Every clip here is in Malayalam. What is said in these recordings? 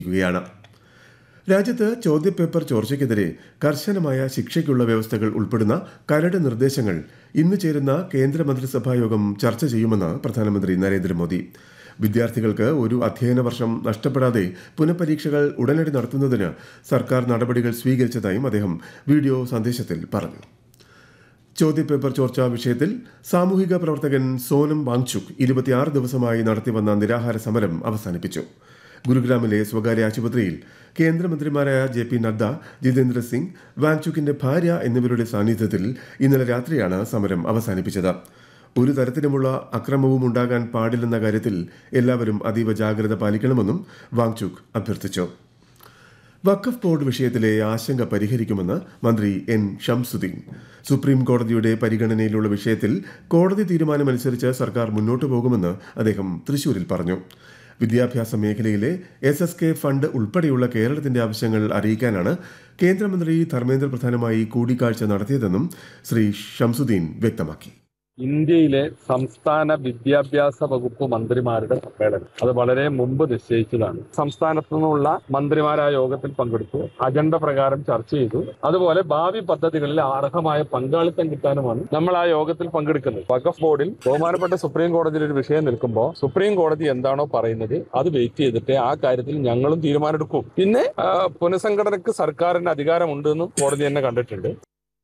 യാണ് രാജ്യത്ത് ചോദ്യപേപ്പർ ചോർച്ചയ്ക്കെതിരെ കർശനമായ ശിക്ഷയ്ക്കുള്ള വ്യവസ്ഥകൾ ഉൾപ്പെടുന്ന കരട് നിർദ്ദേശങ്ങൾ ഇന്ന് ചേരുന്ന കേന്ദ്ര മന്ത്രിസഭാ യോഗം ചർച്ച ചെയ്യുമെന്ന് പ്രധാനമന്ത്രി നരേന്ദ്രമോദി വിദ്യാർത്ഥികൾക്ക് ഒരു അധ്യയന വർഷം നഷ്ടപ്പെടാതെ പുനഃപരീക്ഷകൾ ഉടനടി നടത്തുന്നതിന് സർക്കാർ നടപടികൾ സ്വീകരിച്ചതായും അദ്ദേഹം വീഡിയോ സന്ദേശത്തിൽ പറഞ്ഞു ചോദ്യപേപ്പർ ചോർച്ചാ വിഷയത്തിൽ സാമൂഹിക പ്രവർത്തകൻ സോനം വാങ്ചുക് ഇരുപത്തിയാറ് ദിവസമായി നടത്തിവന്ന നിരാഹാര സമരം അവസാനിപ്പിച്ചു ഗുരുഗ്രാമിലെ സ്വകാര്യ ആശുപത്രിയിൽ കേന്ദ്രമന്ത്രിമാരായ ജെ പി നദ്ദ ജിതേന്ദ്ര സിംഗ് വാങ്ചുക്കിന്റെ ഭാര്യ എന്നിവരുടെ സാന്നിധ്യത്തിൽ ഇന്നലെ രാത്രിയാണ് സമരം അവസാനിപ്പിച്ചത് ഒരു തരത്തിലുമുള്ള അക്രമവും ഉണ്ടാകാൻ പാടില്ലെന്ന കാര്യത്തിൽ എല്ലാവരും അതീവ ജാഗ്രത പാലിക്കണമെന്നും വാങ്ചുക് അഭ്യർത്ഥിച്ചു വഖഫ് ബോർഡ് വിഷയത്തിലെ ആശങ്ക പരിഹരിക്കുമെന്ന് മന്ത്രി എൻ ഷംസുദ്ദീൻ സുപ്രീം കോടതിയുടെ പരിഗണനയിലുള്ള വിഷയത്തിൽ കോടതി തീരുമാനമനുസരിച്ച് സർക്കാർ മുന്നോട്ടു പോകുമെന്ന് അദ്ദേഹം തൃശൂരിൽ പറഞ്ഞു വിദ്യാഭ്യാസ മേഖലയിലെ എസ് എസ് കെ ഫണ്ട് ഉൾപ്പെടെയുള്ള കേരളത്തിന്റെ ആവശ്യങ്ങൾ അറിയിക്കാനാണ് കേന്ദ്രമന്ത്രി ധർമ്മേന്ദ്ര പ്രധാനുമായി കൂടിക്കാഴ്ച നടത്തിയതെന്നും ശ്രീ ഷംസുദ്ദീൻ വ്യക്തമാക്കി ഇന്ത്യയിലെ സംസ്ഥാന വിദ്യാഭ്യാസ വകുപ്പ് മന്ത്രിമാരുടെ സമ്മേളനം അത് വളരെ മുമ്പ് നിശ്ചയിച്ചതാണ് സംസ്ഥാനത്തു നിന്നുള്ള മന്ത്രിമാരായ യോഗത്തിൽ പങ്കെടുത്തു അജണ്ട പ്രകാരം ചർച്ച ചെയ്തു അതുപോലെ ഭാവി പദ്ധതികളിൽ അർഹമായ പങ്കാളിത്തം കിട്ടാനുമാണ് നമ്മൾ ആ യോഗത്തിൽ പങ്കെടുക്കുന്നത് വഖഫ് ബോർഡിൽ ബഹുമാനപ്പെട്ട സുപ്രീം കോടതിയിൽ ഒരു വിഷയം നിൽക്കുമ്പോൾ സുപ്രീം കോടതി എന്താണോ പറയുന്നത് അത് വെയിറ്റ് ചെയ്തിട്ട് ആ കാര്യത്തിൽ ഞങ്ങളും തീരുമാനമെടുക്കും പിന്നെ ആ, പുനഃസംഘടനയ്ക്ക് സർക്കാരിന് അധികാരമുണ്ടെന്നും കോടതി തന്നെ കണ്ടിട്ടുണ്ട്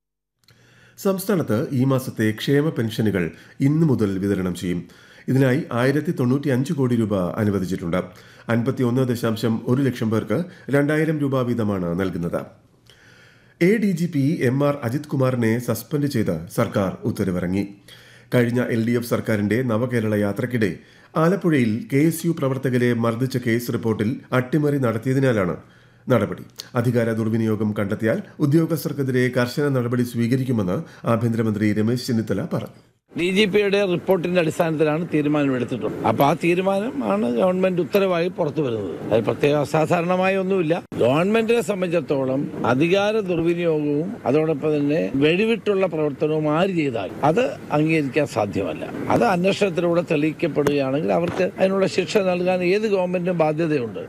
സംസ്ഥാനത്ത് ഈ മാസത്തെ ക്ഷേമ പെൻഷനുകൾ ഇന്നു മുതൽ വിതരണം ചെയ്യും ഇതിനായി ആയിരത്തി തൊണ്ണൂറ്റി അഞ്ച് കോടി രൂപ അനുവദിച്ചിട്ടുണ്ട് അൻപത്തി ഒന്ന് ദശാംശം ഒരു ലക്ഷം പേർക്ക് രണ്ടായിരം രൂപ വീതമാണ് നൽകുന്നത് A D G P M R Ajith കുമാറിനെ സസ്പെൻഡ് ചെയ്ത് സർക്കാർ ഉത്തരവിറങ്ങി കഴിഞ്ഞ എൽ ഡി എഫ് സർക്കാരിന്റെ നവകേരള യാത്രയ്ക്കിടെ ആലപ്പുഴയിൽ കെ എസ് യു പ്രവർത്തകരെ മർദ്ദിച്ച കേസ് റിപ്പോർട്ടിൽ അട്ടിമറി നടത്തിയതിനാലാണ് നടപടി അധികാര ദുർവിനിയോഗം കണ്ടെത്തിയാൽ ഉദ്യോഗസ്ഥർക്കെതിരെ കർശന നടപടി സ്വീകരിക്കുമെന്ന് ആഭ്യന്തരമന്ത്രി രമേശ് ചെന്നിത്തല പറഞ്ഞു ഡി ജി പിയുടെ റിപ്പോർട്ടിന്റെ അടിസ്ഥാനത്തിലാണ് തീരുമാനം എടുത്തിട്ടുള്ളത് അപ്പൊ ആ തീരുമാനമാണ് ഗവൺമെന്റ് ഉത്തരവായി പുറത്തു വരുന്നത് അത് പ്രത്യേക അസാധാരണമായ ഒന്നുമില്ല ഗവൺമെന്റിനെ സംബന്ധിച്ചിടത്തോളം അധികാര ദുർവിനിയോഗവും അതോടൊപ്പം തന്നെ വെടിവിട്ടുള്ള പ്രവർത്തനവും ആര് ചെയ്താൽ അത് അംഗീകരിക്കാൻ സാധ്യമല്ല അത് അന്വേഷണത്തിലൂടെ തെളിയിക്കപ്പെടുകയാണെങ്കിൽ അവർക്ക് അതിനുള്ള ശിക്ഷ നൽകാൻ ഏത് ഗവൺമെന്റിനും ബാധ്യതയുണ്ട്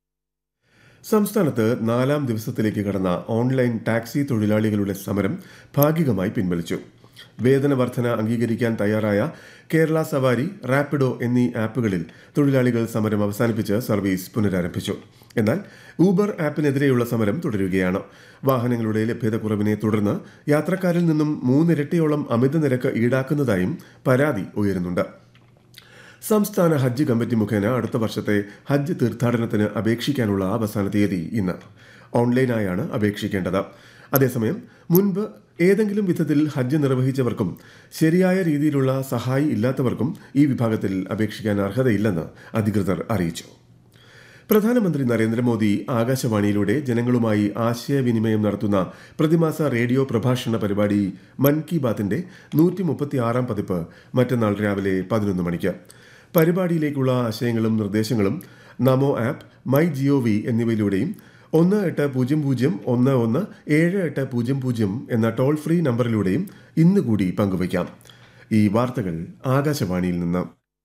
സംസ്ഥാനത്ത് നാലാം ദിവസത്തിലേക്ക് കടന്ന ഓൺലൈൻ ടാക്സി തൊഴിലാളികളുടെ സമരം ഭാഗികമായി പിൻവലിച്ചു വേതന വർധന അംഗീകരിക്കാൻ തയ്യാറായ കേരള സവാരി റാപ്പിഡോ എന്നീ ആപ്പുകളിൽ തൊഴിലാളികൾ സമരം അവസാനിപ്പിച്ച് സർവീസ് പുനരാരംഭിച്ചു എന്നാൽ ഊബർ ആപ്പിനെതിരെയുള്ള സമരം തുടരുകയാണ് വാഹനങ്ങളുടെ ലഭ്യതക്കുറവിനെ തുടർന്ന് യാത്രക്കാരിൽ നിന്നും മൂന്നിരട്ടിയോളം അമിത നിരക്ക് ഈടാക്കുന്നതായും പരാതി ഉയരുന്നുണ്ട് സംസ്ഥാന ഹജ്ജ് കമ്മിറ്റി മുഖേന അടുത്ത വർഷത്തെ ഹജ്ജ് തീർത്ഥാടനത്തിന് അപേക്ഷിക്കാനുള്ള അവസാന തീയതി ഇന്ന് ഓൺലൈനായാണ് അപേക്ഷിക്കേണ്ടത് അതേസമയം മുൻപ് ഏതെങ്കിലും വിധത്തിൽ ഹജ്ജ് നിർവഹിച്ചവർക്കും ശരിയായ രീതിയിലുള്ള സഹായി ഇല്ലാത്തവർക്കും ഈ വിഭാഗത്തിൽ അപേക്ഷിക്കാൻ അർഹതയില്ലെന്ന് അധികൃതർ അറിയിച്ചു പ്രധാനമന്ത്രി നരേന്ദ്രമോദി ആകാശവാണിയിലൂടെ ജനങ്ങളുമായി ആശയവിനിമയം നടത്തുന്ന പ്രതിമാസ റേഡിയോ പ്രഭാഷണ പരിപാടി മൻ കി ബാത്തിന്റെ നൂറ്റി മുപ്പത്തിയാറാം പതിപ്പ് മറ്റന്നാൾ രാവിലെ പതിനൊന്ന് മണിക്ക് പരിപാടിയിലേക്കുള്ള ആശയങ്ങളും നിർദ്ദേശങ്ങളും Namo app my G O V എന്നിവയിലൂടെയും ഒന്ന് എട്ട് പൂജ്യം പൂജ്യം ഒന്ന് ഒന്ന് ഏഴ് എട്ട് പൂജ്യം പൂജ്യം എന്ന ടോൾ ഫ്രീ നമ്പറിലൂടെയും ഇന്ന് കൂടി പങ്കുവയ്ക്കാം ഈ വാർത്തകൾ ആകാശവാണിയിൽ നിന്ന്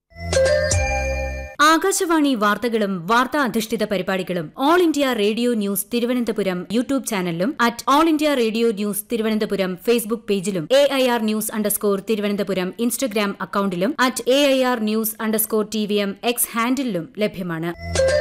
ആകാശവാണി വാർത്തകളും വാർത്താ അധിഷ്ഠിത പരിപാടികളും All India Radio News Thiruvananthapuram YouTube ചാനലിലും at All India Radio News Thiruvananthapuram Facebook പേജിലും A I R news underscore Thiruvananthapuram Instagram അക്കൌണ്ടിലും at A I R news underscore T V M X ഹാൻഡിലും ലഭ്യമാണ്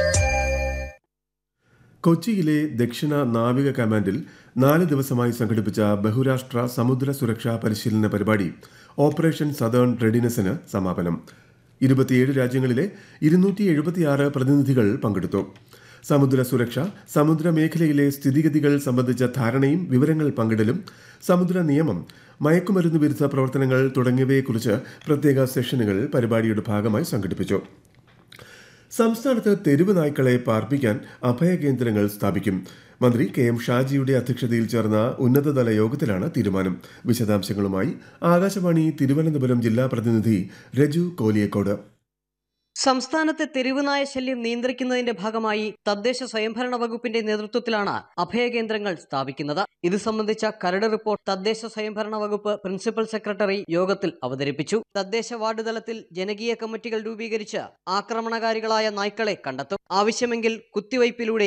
കൊച്ചിയിലെ ദക്ഷിണ നാവിക കമാൻഡിൽ നാല് ദിവസമായി സംഘടിപ്പിച്ച ബഹുരാഷ്ട്ര സമുദ്ര സുരക്ഷാ പരിശീലന പരിപാടി ഓപ്പറേഷൻ സദേൺ റെഡിനെസിന് സമാപനം ഇരുപത്തിയേഴ് രാജ്യങ്ങളിലെ ഇരുന്നൂറ്റി എഴുപത്തിയാറ് പ്രതിനിധികൾ പങ്കെടുത്തു സമുദ്ര സുരക്ഷ സമുദ്ര മേഖലയിലെ സ്ഥിതിഗതികൾ സംബന്ധിച്ച ധാരണയും വിവരങ്ങൾ പങ്കിടലും സമുദ്ര നിയമം മയക്കുമരുന്ന് വിരുദ്ധ പ്രവർത്തനങ്ങൾ തുടങ്ങിയവയെക്കുറിച്ച് പ്രത്യേക സെഷനുകൾ പരിപാടിയുടെ ഭാഗമായി സംഘടിപ്പിച്ചു സംസ്ഥാനത്ത് തെരുവ് നായ്ക്കളെ പാർപ്പിക്കാൻ അഭയകേന്ദ്രങ്ങൾ സ്ഥാപിക്കും മന്ത്രി കെ എം ഷാജിയുടെ അധ്യക്ഷതയിൽ ചേർന്ന ഉന്നതതല യോഗത്തിലാണ് തീരുമാനം വിശദാംശങ്ങളുമായി ആകാശവാണി തിരുവനന്തപുരം ജില്ലാ പ്രതിനിധി രജു കോലിയക്കോട് സംസ്ഥാനത്തെ തെരുവുനായ ശല്യം നിയന്ത്രിക്കുന്നതിന്റെ ഭാഗമായി തദ്ദേശ സ്വയംഭരണ വകുപ്പിന്റെ നേതൃത്വത്തിലാണ് അഭയകേന്ദ്രങ്ങൾ സ്ഥാപിക്കുന്നത് ഇത് സംബന്ധിച്ച കരട് റിപ്പോർട്ട് തദ്ദേശ സ്വയംഭരണ വകുപ്പ് പ്രിൻസിപ്പൽ സെക്രട്ടറി യോഗത്തിൽ അവതരിപ്പിച്ചു തദ്ദേശ വാർഡ് തലത്തിൽ ജനകീയ കമ്മിറ്റികൾ രൂപീകരിച്ച് ആക്രമണകാരികളായ നായ്ക്കളെ കണ്ടെത്തും ആവശ്യമെങ്കിൽ കുത്തിവയ്പിലൂടെ